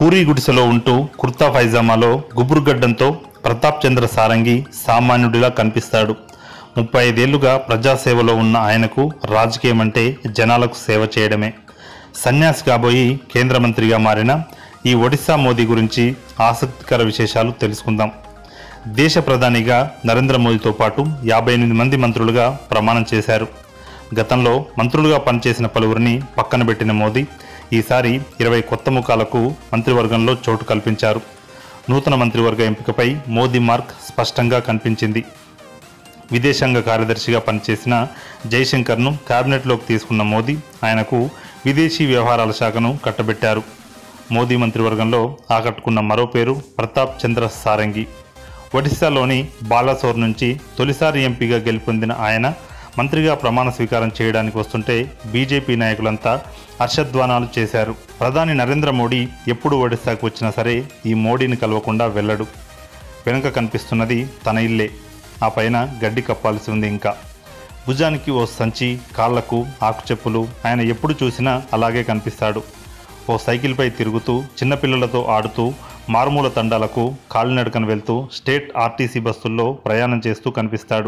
పూరి గుడిసెలో ఉంటూ కుర్తా పైజామాలో గుబురుగడ్డంతో ప్రతాప్ చంద్ర సారంగి సామాన్యుడిలా కనిపిస్తాడు ముప్పై ఐదేళ్లుగా ప్రజాసేవలో ఉన్న ఆయనకు రాజకీయం అంటే జనాలకు సేవ చేయడమే సన్యాసి కాబోయి కేంద్ర మంత్రిగా మారిన ఈ ఒడిశా మోదీ గురించి ఆసక్తికర విశేషాలు తెలుసుకుందాం దేశ ప్రధానిగా నరేంద్ర మోదీతో పాటు యాభై ఎనిమిది మంది మంత్రులుగా ప్రమాణం చేశారు గతంలో మంత్రులుగా పనిచేసిన పలువురిని పక్కన పెట్టిన మోదీ ఈసారి ఇరవై కొత్త ముఖాలకు మంత్రివర్గంలో చోటు కల్పించారు నూతన మంత్రివర్గ ఎంపికపై మోదీ మార్క్ స్పష్టంగా కనిపించింది విదేశాంగ కార్యదర్శిగా పనిచేసిన జైశంకర్ను కేబినెట్లోకి తీసుకున్న మోదీ ఆయనకు విదేశీ వ్యవహారాల శాఖను కట్టబెట్టారు మోదీ మంత్రివర్గంలో ఆకట్టుకున్న మరో పేరు ప్రతాప్ చంద్ర సారంగి ఒడిశాలోని బాలాసోర్ నుంచి తొలిసారి ఎంపీగా గెలుపొందిన ఆయన మంత్రిగా ప్రమాణ స్వీకారం చేయడానికి వస్తుంటే బీజేపీ నాయకులంతా హర్షధ్వానాలు చేశారు ప్రధాని నరేంద్ర మోడీ ఎప్పుడు ఒడిశాకు వచ్చినా సరే ఈ మోడీని కలవకుండా వెళ్ళడు వెనుక కనిపిస్తున్నది తన ఇల్లే ఆ పైన గడ్డి కప్పాల్సి ఉంది ఇంకా భుజానికి ఓ సంచి కాళ్లకు ఆకుచెప్పులు ఆయన ఎప్పుడు చూసినా అలాగే కనిపిస్తాడు ఓ సైకిల్పై తిరుగుతూ చిన్నపిల్లలతో ఆడుతూ మారుమూల తండాలకు కాలినడకన వెళ్తూ స్టేట్ ఆర్టీసీ బస్సుల్లో ప్రయాణం చేస్తూ కనిపిస్తాడు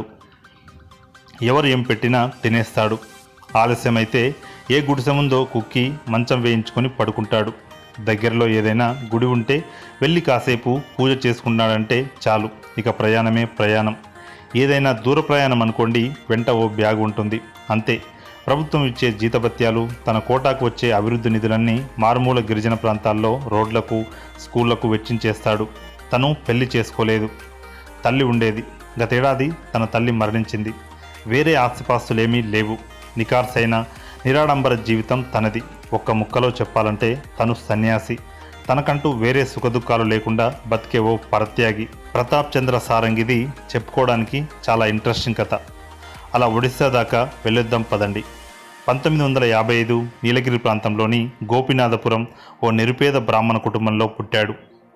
ఎవరు ఏం పెట్టినా తినేస్తాడు ఆలస్యమైతే ఏ గుడిసె ముందో కుక్కి మంచం వేయించుకొని పడుకుంటాడు దగ్గరలో ఏదైనా గుడి ఉంటే వెళ్ళి కాసేపు పూజ చేసుకున్నాడంటే చాలు ఇక ప్రయాణమే ప్రయాణం ఏదైనా దూర ప్రయాణం అనుకోండి వెంట ఓ బ్యాగ్ ఉంటుంది అంతే ప్రభుత్వం ఇచ్చే జీతభత్యాలు తన కోటాకు వచ్చే అభివృద్ధి నిధులన్నీ మారుమూల గిరిజన ప్రాంతాల్లో రోడ్లకు స్కూళ్లకు వెచ్చించేస్తాడు తను పెళ్లి చేసుకోలేదు తల్లి ఉండేది గతేడాది తన తల్లి మరణించింది వేరే ఆస్తిపాస్తులేమీ లేవు నికార్సైన నిరాడంబర జీవితం తనది ఒక్క ముక్కలో చెప్పాలంటే తను సన్యాసి తనకంటూ వేరే సుఖదుఖాలు లేకుండా బతికే ఓ పరత్యాగి ప్రతాప్ చంద్ర సారంగిది చెప్పుకోవడానికి చాలా ఇంట్రెస్టింగ్ కథ అలా ఒడిశా దాకా వెళ్ళొద్దాం పదండి పంతొమ్మిది వందల యాభై ఐదు నీలగిరి ప్రాంతంలోని గోపినాథపురం ఓ నిరుపేద బ్రాహ్మణ కుటుంబంలో పుట్టాడు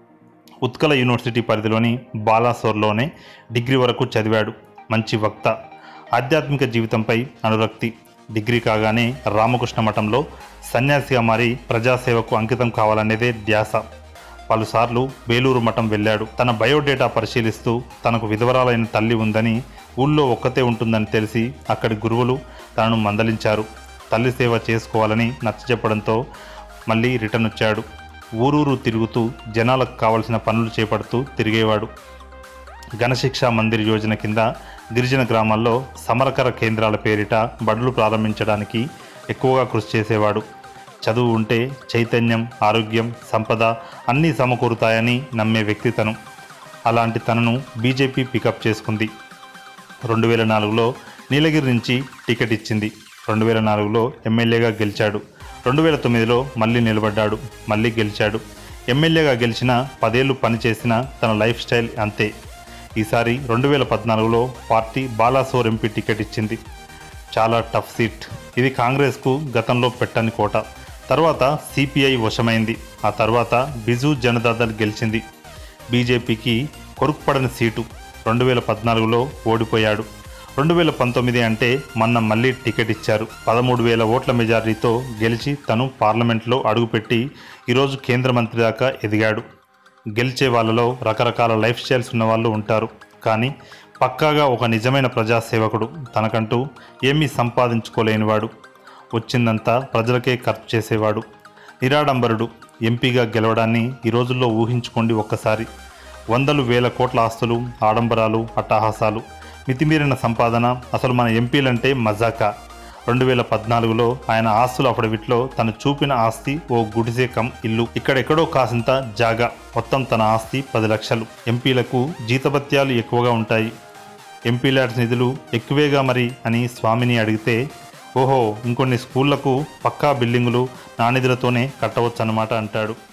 ఉత్కల యూనివర్సిటీ పరిధిలోని బాలాసోర్లోనే డిగ్రీ వరకు చదివాడు మంచి వక్త ఆధ్యాత్మిక జీవితంపై అనురక్తి డిగ్రీ కాగానే రామకృష్ణ మఠంలో సన్యాసిగా మారి ప్రజాసేవకు అంకితం కావాలనేదే ధ్యాస పలుసార్లు వేలూరు మఠం వెళ్ళాడు తన బయోడేటా పరిశీలిస్తూ తనకు విధవరాలైన తల్లి ఉందని ఊళ్ళో ఒక్కతే ఉంటుందని తెలిసి అక్కడి గురువులు తనను మందలించారు తల్లి సేవ చేసుకోవాలని నచ్చజెప్పడంతో మళ్ళీ రిటర్న్ వచ్చాడు ఊరూరు తిరుగుతూ జనాలకు కావలసిన పనులు చేపడుతూ తిరిగేవాడు ఘనశిక్ష మందిర్ యోజన కింద గిరిజన గ్రామాల్లో సమరకర కేంద్రాల పేరిట బడులు ప్రారంభించడానికి ఎక్కువగా కృషి చేసేవాడు చదువు ఉంటే చైతన్యం ఆరోగ్యం సంపద అన్నీ సమకూరుతాయని నమ్మే వ్యక్తి తను అలాంటి తనను బీజేపీ పికప్ చేసుకుంది రెండు వేల నాలుగులో నీలగిరి నుంచి టికెట్ ఇచ్చింది రెండు వేల నాలుగులో ఎమ్మెల్యేగా గెలిచాడు రెండు వేల తొమ్మిదిలో మళ్ళీ నిలబడ్డాడు మళ్ళీ గెలిచాడు ఎమ్మెల్యేగా గెలిచిన పదేళ్లు పనిచేసిన తన లైఫ్ స్టైల్ అంతే ఈసారి రెండు వేల పద్నాలుగులో పార్టీ బాలాసోర్ ఎంపీ టికెట్ ఇచ్చింది చాలా టఫ్ సీట్ ఇది కాంగ్రెస్కు గతంలో పెట్టని కోట తర్వాత సిపిఐ వశమైంది ఆ తర్వాత బిజు జనతాదళ్ గెలిచింది బీజేపీకి కొరుకుపడని సీటు రెండు వేల పద్నాలుగులో ఓడిపోయాడు రెండు వేల పంతొమ్మిది అంటే మొన్న మళ్ళీ టికెట్ ఇచ్చారు పదమూడు వేల ఓట్ల మెజారిటీతో గెలిచి తను పార్లమెంట్లో అడుగుపెట్టి ఈరోజు కేంద్ర మంత్రి దాకా ఎదిగాడు గెలిచే వాళ్ళలో రకరకాల లైఫ్ స్టైల్స్ ఉన్న వాళ్ళు ఉంటారు కానీ పక్కాగా ఒక నిజమైన ప్రజాసేవకుడు తనకంటూ ఏమీ సంపాదించుకోలేనివాడు వచ్చిందంతా ప్రజలకే ఖర్చు చేసేవాడు నిరాడంబరుడు ఎంపీగా గెలవడాన్ని ఈ రోజుల్లో ఊహించుకోండి ఒక్కసారి వందలు వేల కోట్ల ఆస్తులు ఆడంబరాలు అట్టహాసాలు మితిమీరిన సంపాదన అసలు మన ఎంపీలంటే మజాకా రెండు వేల పద్నాలుగులో ఆయన ఆస్తుల అఫిడవిట్లో తను చూపిన ఆస్తి ఓ గుడిసే కమ్ ఇల్లు ఇక్కడెక్కడో కాసింత జాగా మొత్తం తన ఆస్తి పది లక్షలు ఎంపీలకు జీతభత్యాలు ఎక్కువగా ఉంటాయి ఎంపీ ల్యాడ్స్ నిధులు ఎక్కువేగా మరి అని స్వామిని అడిగితే ఓహో ఇంకొన్ని స్కూళ్లకు పక్కా బిల్డింగులు నా నిధులతోనే కట్టవచ్చన్నమాట అంటాడు